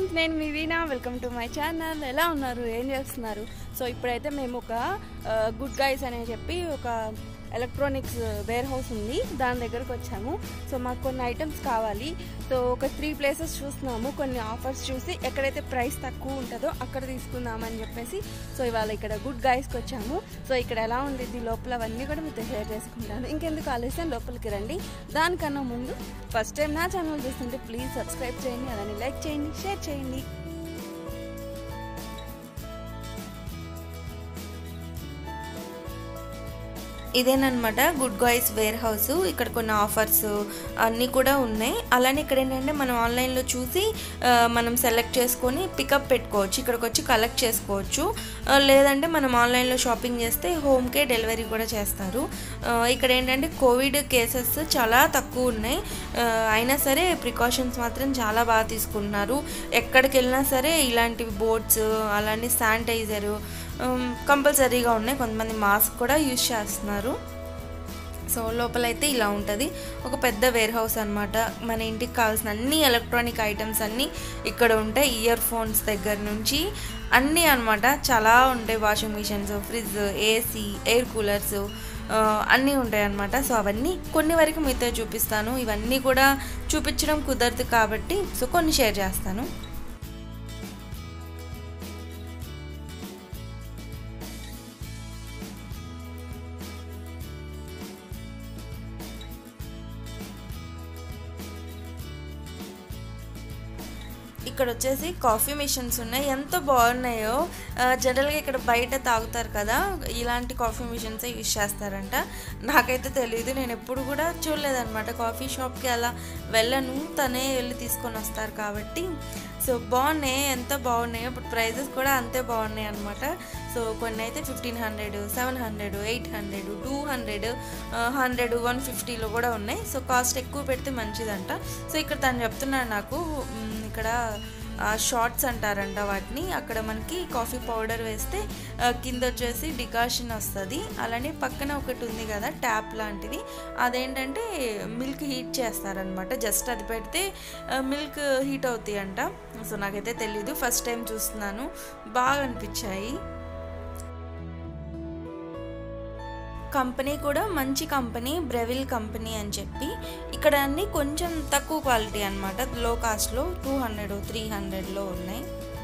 Friends నేను మీ Veena welcome to my channel ఎలా ఉన్నారు ఏం చేస్తున్నారు సో ఇప్పుడైతే మేము ఒక గుడ్ గైస్ అని చెప్పి ఒక ఎలక్ట్రానిక్స్ వేర్ హౌస్ ఉంది దాని దగ్గరకు వచ్చాము సో మాకు కొన్ని ఐటమ్స్ కావాలి సో ఒక త్రీ ప్లేసెస్ చూస్తున్నాము కొన్ని ఆఫర్స్ చూసి ఎక్కడైతే ప్రైస్ తక్కువ ఉంటుందో అక్కడ తీసుకుందామని చెప్పేసి సో ఇవాళ ఇక్కడ గుడ్ గైస్కి వచ్చాము సో ఇక్కడ ఎలా ఉండేది లోపల అవన్నీ కూడా మీతో షేర్ చేసుకుంటాను ఇంకెందుకు ఆలస్యం లోపలికి రండి దానికన్నా ముందు ఫస్ట్ టైం నా ఛానల్ చూస్తుంటే ప్లీజ్ సబ్స్క్రైబ్ చేయండి అలానే లైక్ చేయండి షేర్ చేయండి ఇదేనమాట గుడ్ గాయ్స్ వేర్ హౌస్ ఇక్కడ కొన్ని ఆఫర్స్ అన్నీ కూడా ఉన్నాయి అలానే ఇక్కడ ఏంటంటే మనం ఆన్లైన్లో చూసి ఆ, మనం సెలెక్ట్ చేసుకొని పికప్ పెట్టుకోవచ్చు ఇక్కడికి వచ్చి కలెక్ట్ చేసుకోవచ్చు ఆ, లేదంటే మనం ఆన్లైన్లో షాపింగ్ చేస్తే హోమ్కే డెలివరీ కూడా చేస్తారు ఆ, ఇక్కడ ఏంటంటే కోవిడ్ కేసెస్ చాలా తక్కువ ఉన్నాయి ఆ, అయినా సరే ప్రికాషన్స్ మాత్రం చాలా బాగా తీసుకుంటున్నారు ఎక్కడికి వెళ్ళినా సరే ఇలాంటివి బోట్స్ అలానే శానిటైజరు కంపల్సరీగా ఉన్నాయి కొంతమంది మాస్క్ కూడా యూజ్ చేస్తున్నారు సో లోపలైతే ఇలా ఉంటుంది ఒక పెద్ద వేర్ హౌస్ అనమాట మన ఇంటికి కావాల్సిన అన్ని ఎలక్ట్రానిక్ ఐటమ్స్ అన్నీ ఇక్కడ ఉంటాయి ఇయర్ ఫోన్స్ దగ్గర నుంచి అన్నీ అనమాట చాలా ఉంటాయి washing machines fridge AC air coolers అన్నీ ఉంటాయి అన్నమాట సో అవన్నీ కొన్ని వరకు మీతో చూపిస్తాను ఇవన్నీ కూడా చూపించడం కుదరదు కాబట్టి సో కొన్ని షేర్ చేస్తాను ఇక్కడ వచ్చేసి కాఫీ మిషన్స్ ఉన్నాయి ఎంత బాగున్నాయో ఆ, జనరల్గా ఇక్కడ బయట తాగుతారు కదా ఇలాంటి కాఫీ మిషన్స్ యూజ్ చేస్తారంట నాకైతే తెలియదు నేను ఎప్పుడు కూడా చూడలేదన్నమాట కాఫీ షాప్కి అలా వెళ్ళను తనే వెళ్ళి తీసుకొని వస్తారు కాబట్టి సో బాగున్నాయి ఎంత బాగున్నాయో ఇప్పుడు ప్రైజెస్ కూడా అంతే బాగున్నాయి అనమాట సో కొన్ని అయితే fifteen hundred seven hundred eight hundred two hundred hundred one ఫిఫ్టీలో కూడా ఉన్నాయి సో కాస్ట్ ఎక్కువ పెడితే మంచిదంట సో ఇక్కడ తను చెప్తున్నాడు నాకు మ్, ఇక్కడ షార్ట్స్ అంటారంట వాటిని అక్కడ మనకి కాఫీ పౌడర్ వేస్తే ఆ, కింద వచ్చేసి డికాషన్ వస్తుంది అలానే పక్కన ఒకటి ఉంది కదా ట్యాప్ లాంటిది అదేంటంటే మిల్క్ హీట్ చేస్తారనమాట జస్ట్ అది పెడితే మిల్క్ హీట్ అవుతాయి అంట సో నాకైతే తెలీదు ఫస్ట్ టైం చూస్తున్నాను బాగా అనిపించాయి కంపెనీ కూడా మంచి కంపెనీ బ్రెవిల్ కంపెనీ అని చెప్పి ఇక్కడ అన్ని కొంచెం తక్కువ క్వాలిటీ అనమాట లో కాస్ట్లో టూ హండ్రెడ్ త్రీ హండ్రెడ్లో ఉన్నాయి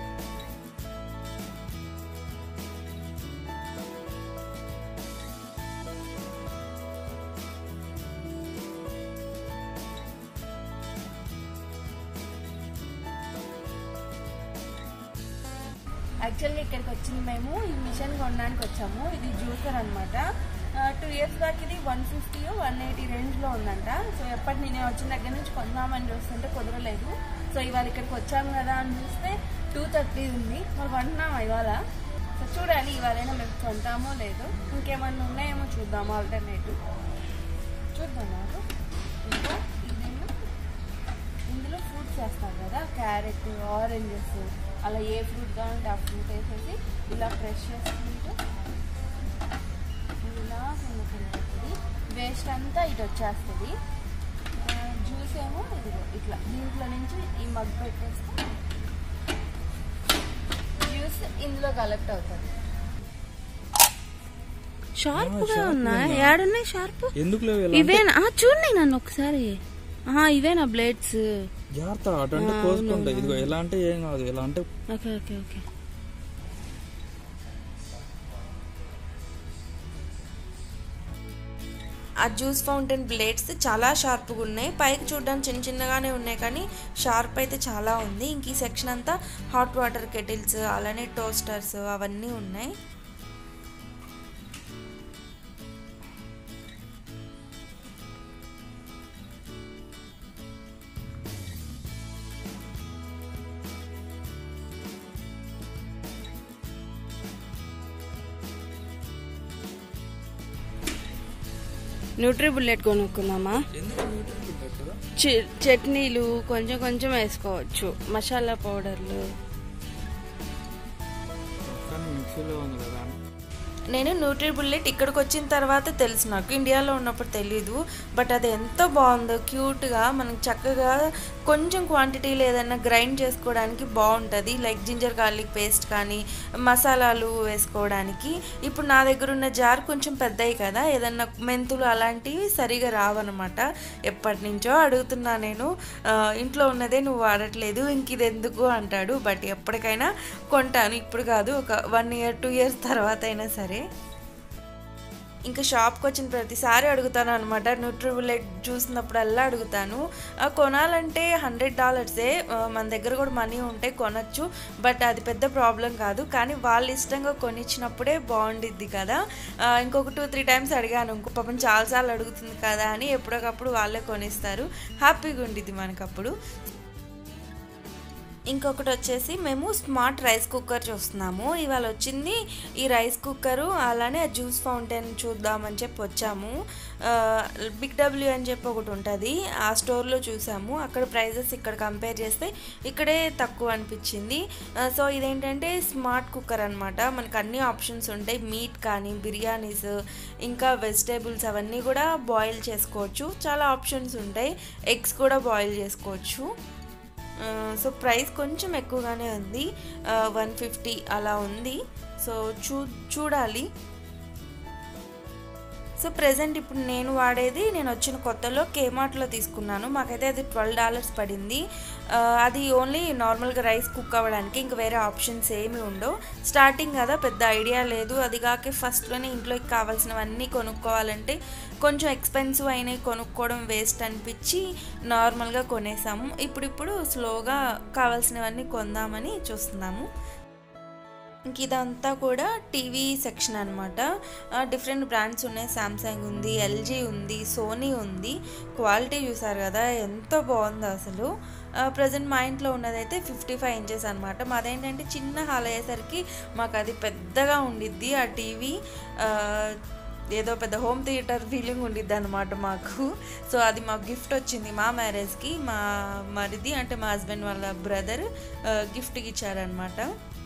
యాక్చువల్గా ఇక్కడికి వచ్చింది మేము ఈ మిషన్ కొనడానికి వచ్చాము ఇది జ్యూసర్ అనమాట టూ ఇయర్స్ బ్యాక్ ఇది వన్ ఫిఫ్టీ వన్ ఎయిటీ రేంజ్లో ఉందంట సో ఎప్పటి నేను వచ్చిన దగ్గర నుంచి కొందామని చూస్తుంటే కుదరలేదు సో ఇవాళ ఇక్కడికి వచ్చాము కదా అని చూస్తే టూ థర్టీ ఉంది మరి కొంటున్నాం ఇవాళ సో చూడాలి ఇవాళైనా మేము కొంటామో లేదో ఇంకేమన్నా ఉన్నాయేమో చూద్దాము ఆల్టర్నేటివ్ చూద్దాం నాకు ఇంకా ఇదేమో ఇందులో ఫ్రూట్స్ వేస్తారు కదా క్యారెట్ ఆరెంజెస్ అలా ఏ ఫ్రూట్ కావాలంటే ఆ ఫ్రూట్ వేసేసి ఇలా ఫ్రెష్ చేసుకుంటే ఇలా కొనుక్కుంటుంది వేస్ట్ అంతా ఇటు వచ్చేస్తుంది జ్యూస్ ఏమో ఇదిగో ఇట్లా దీంట్లో నుంచి ఈ మగ్ పెట్టేస్తే జ్యూస్ ఇందులో కలెక్ట్ అవుతుంది షార్ప్గా ఉన్నాయి ఏడున్నాయి షార్ప్ ఎందుకు లేవు ఇలా ఇవేనా ఆ, చూడండి నన్ను ఒకసారి ఆహా, ఇవేనా బ్లేడ్స్ జాగ్రత్త అటు అంటే కోసుకుంటాయి ఇదిగో ఎలా అంటే ఏం కాదు ఎలా అంటే ఓకే ఓకే ఓకే ఆ జ్యూస్ ఫౌంటైన్ బ్లేడ్స్ చాలా షార్ప్గా ఉన్నాయి పైకి చూడడానికి చిన్న చిన్నగానే ఉన్నాయి కానీ షార్ప్ అయితే చాలా ఉంది ఇంక ఈ సెక్షన్ అంతా హాట్ వాటర్ కెటిల్స్ అలానే టోస్టర్స్ అవన్నీ ఉన్నాయి న్యూట్రీ బుల్లెట్ కొనుక్కుందామా చి- చట్నీలు కొంచెం కొంచెం వేసుకోవచ్చు మసాలా పౌడర్లు కానీ మిక్సీలో ఉంది కదా నేను న్యూట్రీ బుల్లెట్ ఇక్కడికి వచ్చిన తర్వాత తెలుసు నాకు ఇండియాలో ఉన్నప్పుడు తెలీదు బట్ అది ఎంత బాగుందో క్యూట్గా మనకి చక్కగా కొంచెం క్వాంటిటీలో ఏదైనా గ్రైండ్ చేసుకోవడానికి బాగుంటుంది లైక్ జింజర్ గార్లిక్ పేస్ట్ కానీ మసాలాలు వేసుకోవడానికి ఇప్పుడు నా దగ్గర ఉన్న జార్ కొంచెం పెద్దవి కదా ఏదన్నా మెంతులు అలాంటివి సరిగా రావన్నమాట ఎప్పటి నుంచో అడుగుతున్నా నేను ఆ, ఇంట్లో ఉన్నదే నువ్వు వాడట్లేదు ఇంక ఇది ఎందుకు అంటాడు బట్ ఎప్పటికైనా కొంటాను ఇప్పుడు కాదు ఒక వన్ ఇయర్ టూ ఇయర్స్ తర్వాత అయినా సరే ఇంకా షాప్కి వచ్చిన ప్రతిసారి అడుగుతాను అనమాట న్యూట్రిబులెట్ చూసినప్పుడల్లా అడుగుతాను ఆ, కొనాలంటే హండ్రెడ్ డాలర్సే ఆ, మన దగ్గర కూడా మనీ ఉంటే కొనచ్చు బట్ అది పెద్ద ప్రాబ్లం కాదు కానీ వాళ్ళు ఇష్టంగా కొనిచ్చినప్పుడే బాగుండిద్ది కదా ఆ, ఇంకొక టూ త్రీ టైమ్స్ అడిగాను ఇంకో పాపం చాలాసార్లు అడుగుతుంది కదా అని ఎప్పటికప్పుడు వాళ్ళే కొనిస్తారు హ్యాపీగా ఉండిద్ది మనకప్పుడు ఇంకొకటి వచ్చేసి మేము స్మార్ట్ రైస్ కుక్కర్ చూస్తున్నాము ఇవాళ వచ్చింది ఈ రైస్ కుక్కరు అలానే ఆ జ్యూస్ ఫౌంటైన్ చూద్దామని చెప్పి వచ్చాము ఆ, బిగ్ డబ్ల్యూ అని చెప్పి ఒకటి ఉంటుంది ఆ స్టోర్లో చూసాము అక్కడ ప్రైజెస్ ఇక్కడ కంపేర్ చేస్తే ఇక్కడే తక్కువ అనిపించింది ఆ, సో ఇదేంటంటే స్మార్ట్ కుక్కర్ అనమాట మనకు అన్ని ఆప్షన్స్ ఉంటాయి మీట్ కానీ బిర్యానీస్ ఇంకా వెజిటేబుల్స్ అవన్నీ కూడా బాయిల్ చేసుకోవచ్చు చాలా ఆప్షన్స్ ఉంటాయి ఎగ్స్ కూడా బాయిల్ చేసుకోవచ్చు ఆ, సో ప్రైస్ కొంచెం ఎక్కువగానే ఉంది వన్ ఫిఫ్టీ అలా ఉంది సో చూ చూడాలి సో ప్రెసెంట్ ఇప్పుడు నేను వాడేది నేను వచ్చిన కొత్తలో కేమార్ట్లో తీసుకున్నాను మాకైతే అది ట్వెల్వ్ డాలర్స్ పడింది ఆ, అది ఓన్లీ నార్మల్గా రైస్ కుక్ అవ్వడానికి ఇంకా వేరే ఆప్షన్స్ ఏమి ఉండవు స్టార్టింగ్ కదా పెద్ద ఐడియా లేదు అది కాక ఫస్ట్లోనే ఇంట్లోకి కావాల్సినవన్నీ కొనుక్కోవాలంటే కొంచెం ఎక్స్పెన్సివ్ అయినవి కొనుక్కోవడం వేస్ట్ అనిపించి నార్మల్గా కొనేసాము ఇప్పుడిప్పుడు స్లోగా కావాల్సినవన్నీ కొందామని చూస్తున్నాము ఇంక ఇదంతా కూడా టీవీ సెక్షన్ అనమాట డిఫరెంట్ బ్రాండ్స్ ఉన్నాయి సామ్సంగ్ ఉంది ఎల్జీ ఉంది సోనీ ఉంది క్వాలిటీ చూసారు కదా ఎంత బాగుందో అసలు ప్రజెంట్ మా ఇంట్లో ఉన్నదైతే ఫిఫ్టీ ఫైవ్ ఇంచెస్ అనమాట మాదేంటంటే చిన్న హాల్ అయ్యేసరికి మాకు అది పెద్దగా ఉండిద్ది ఆ టీవీ ఏదో పెద్ద హోమ్ థియేటర్ ఫీలింగ్ ఉండిద్ది అనమాట మాకు సో అది మాకు గిఫ్ట్ వచ్చింది మా మ్యారేజ్కి మా మరిది అంటే మా హస్బెండ్ వాళ్ళ బ్రదర్ గిఫ్ట్కి ఇచ్చారనమాట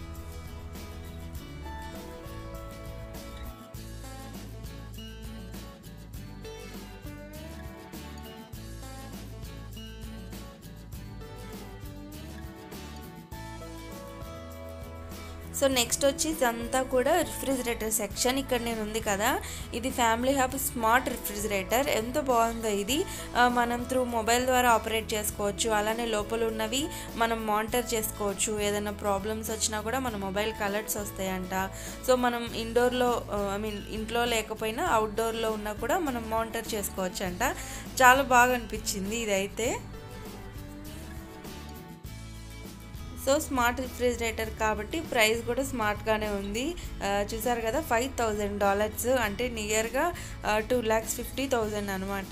సో నెక్స్ట్ వచ్చి ఇదంతా కూడా రిఫ్రిజిరేటర్ సెక్షన్ ఇక్కడ నేను ఉంది కదా ఇది ఫ్యామిలీ హబ్ స్మార్ట్ రిఫ్రిజిరేటర్ ఎంత బాగుందో ఇది ఆ, మనం త్రూ మొబైల్ ద్వారా ఆపరేట్ చేసుకోవచ్చు అలానే లోపల ఉన్నవి మనం మానిటర్ చేసుకోవచ్చు ఏదైనా ప్రాబ్లమ్స్ వచ్చినా కూడా మన మొబైల్కి అలర్ట్స్ వస్తాయంట సో మనం ఇండోర్లో ఐ మీన్ ఇంట్లో లేకపోయినా అవుట్డోర్లో ఉన్నా కూడా మనం మానిటర్ చేసుకోవచ్చు అంట చాలా బాగా అనిపించింది ఇదైతే సో స్మార్ట్ రిఫ్రిజిరేటర్ కాబట్టి ప్రైస్ కూడా స్మార్ట్గానే ఉంది ఆ, చూసారు కదా ఫైవ్ థౌజండ్ డాలర్స్ అంటే నియర్గా టూ ల్యాక్స్ ఫిఫ్టీ థౌజండ్ అనమాట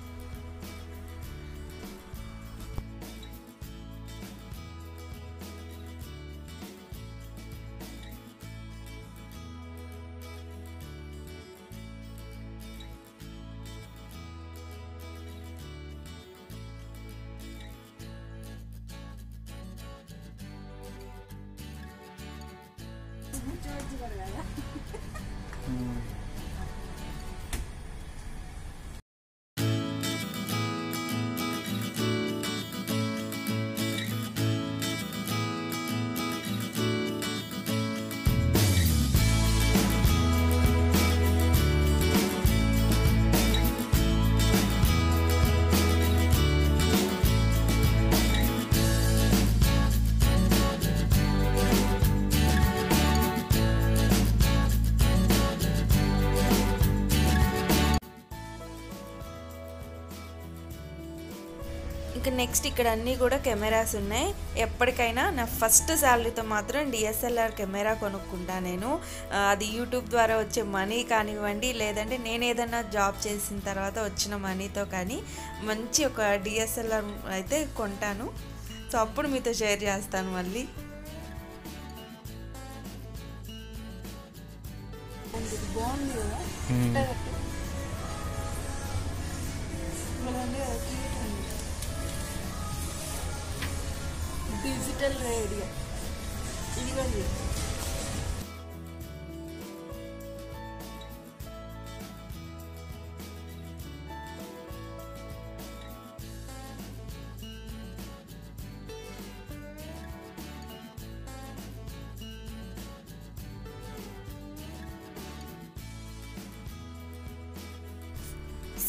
ఇంకా నెక్స్ట్ ఇక్కడ అన్నీ కూడా కెమెరాస్ ఉన్నాయి ఎప్పటికైనా నా ఫస్ట్ శాలరీతో మాత్రం డిఎస్ఎల్ఆర్ కెమెరా కొనుక్కుంటా నేను ఆ, అది యూట్యూబ్ ద్వారా వచ్చే మనీ కానివ్వండి లేదంటే నేను ఏదైనా జాబ్ చేసిన తర్వాత వచ్చిన మనీతో కానీ మంచి ఒక డిఎస్ఎల్ఆర్ అయితే కొంటాను సో అప్పుడు మీతో షేర్ చేస్తాను మళ్ళీ ఇది బాగుంది కదా మ్మ్. ఇట్లా కట్టు. భలే ఉంది కదా, cute ఉంది. డిజిటల్ రేడియో ఇదిగోండి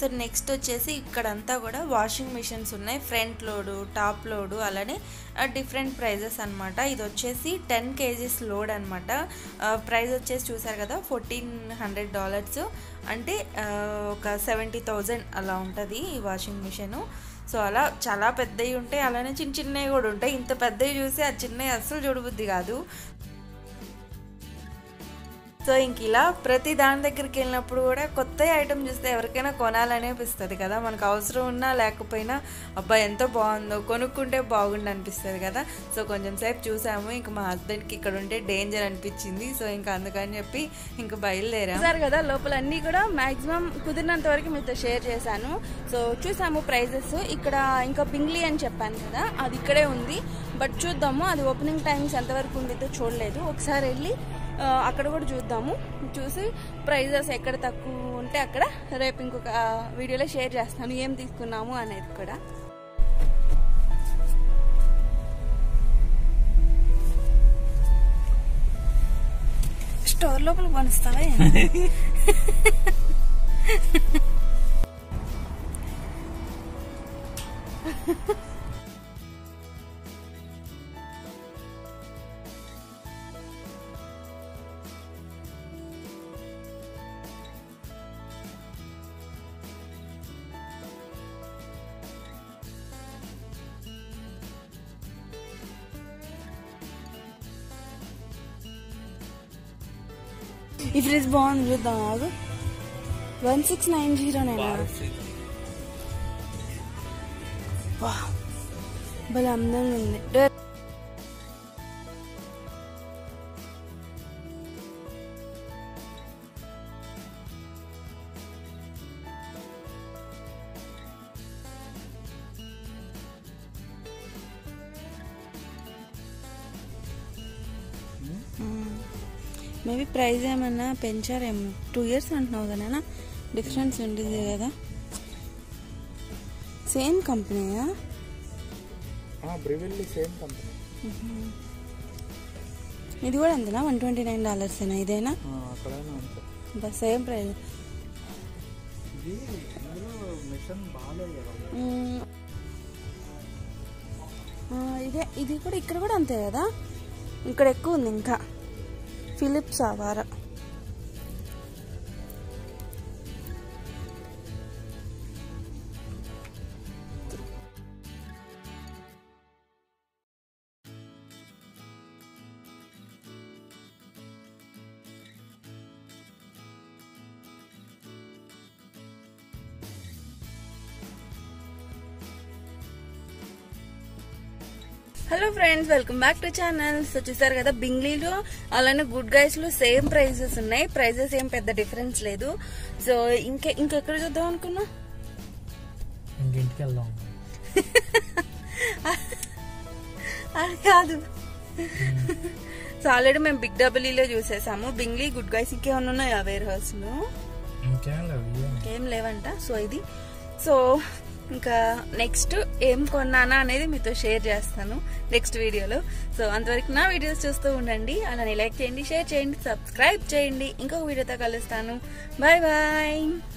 సో నెక్స్ట్ వచ్చేసి ఇక్కడంతా కూడా వాషింగ్ మిషన్స్ ఉన్నాయి ఫ్రంట్ లోడు టాప్ లోడు అలానే డిఫరెంట్ ప్రైజెస్ అనమాట ఇది వచ్చేసి టెన్ కేజీస్ లోడ్ అనమాట ప్రైస్ వచ్చేసి చూసారు కదా ఫోర్టీన్ హండ్రెడ్ డాలర్స్ అంటే ఆ, ఒక సెవెంటీ థౌజండ్ అలా ఉంటుంది ఈ వాషింగ్ మిషను సో అలా చాలా పెద్దవి ఉంటాయి అలానే చిన్న చిన్నవి కూడా ఉంటాయి ఇంత పెద్దవి చూసి ఆ చిన్నవి అస్సలు చూడబుద్ధి కాదు సో ఇంక ఇలా ప్రతి దాని దగ్గరికి వెళ్ళినప్పుడు కూడా కొత్త ఐటమ్ చూస్తే ఎవరికైనా కొనాలనిపిస్తుంది కదా మనకు అవసరం ఉన్నా లేకపోయినా అబ్బా ఎంతో బాగుందో కొనుక్కుంటే బాగుండు అనిపిస్తుంది కదా సో కొంచెం సేపు చూసాము ఇంకా మా హస్బెండ్కి ఇక్కడ ఉంటే డేంజర్ అనిపించింది సో ఇంకా అందుకని చెప్పి ఇంకా బయలుదేరాం చూసారు కదా లోపల అన్ని కూడా మాక్సిమం కుదిరినంత వరకు మీతో షేర్ చేశాను సో చూసాము ప్రైజెస్ ఇక్కడ ఇంకా బింగ్లీ అని చెప్పాను కదా అది ఇక్కడే ఉంది బట్ చూద్దాము అది ఓపెనింగ్ టైమ్స్ ఎంతవరకు ఉండిద్దో చూడలేదు ఒకసారి వెళ్ళి ఆ, అక్కడ కూడా చూద్దాము చూసి ప్రైజెస్ ఎక్కడ తక్కువ ఉంటే అక్కడ రేపు ఇంకొక ఆ, వీడియోలో షేర్ చేస్తాను ఏం తీసుకున్నాము అనేది కూడా స్టోర్ లోపల కొనిస్తావా ఈ ఫ్రిడ్జ్ బాగుంది చూద్దాం ఆగు one six nine zero nine భలే అందంగా ఉంది డే- మేబీ ప్రైస్ ఏమన్నా పెంచారేమో టూ ఇయర్స్ అంటున్నావు కదా డిఫరెన్స్ ఉండేది కదా సేమ్ కంపెనీయా బ్రివిల్లీ సేమ్ కంపెనీ ఇది కూడా అంతనా వన్ ట్వంటీ నైన్ డాలర్స్ ఇదేనా అక్కడైనా అంతే బస్ సేమ్ ప్రైస్ ఇది ఇందులో మిషన్ బాగాలేదు కదా మ్మ్. ఆ, ఇదే ఇది కూడా ఇక్కడ కూడా అంతే కదా ఇక్కడ ఎక్కువ ఉంది ఇంకా ఫిలిప్స్ ఆవారా hello friends welcome back to channel so చూసారు కదా బింగ్లీలో అలానే గుడ్ గైస్ లో సేమ్ ప్రైజెస్ ఉన్నాయి ప్రైజెస్ ఏం పెద్ద డిఫరెన్స్ లేదు సో ఇంకే ఇంకెక్కడ చూద్దాం అనుకున్నా ఇంకింటికి వెళ్దాం అది కాదు సో ఆల్రెడీ మేము బిగ్ డబ్ల్యూలో చూసేసాము బింగ్లీ గుడ్ గైస్ ఇంకేమన్నా ఉన్నాయా వేర్ హౌస్ లో ఇంకేం లేవు ఏం లేవంట సో ఇది సో ఇంకా నెక్స్ట్ ఏం కొన్నానా అనేది మీతో షేర్ చేస్తాను నెక్స్ట్ వీడియోలో సో అంతవరకు నా వీడియోస్ చూస్తూ ఉండండి అలానే లైక్ చేయండి షేర్ చేయండి సబ్స్క్రైబ్ చేయండి ఇంకొక వీడియోతో కలుస్తాను బాయ్ బాయ్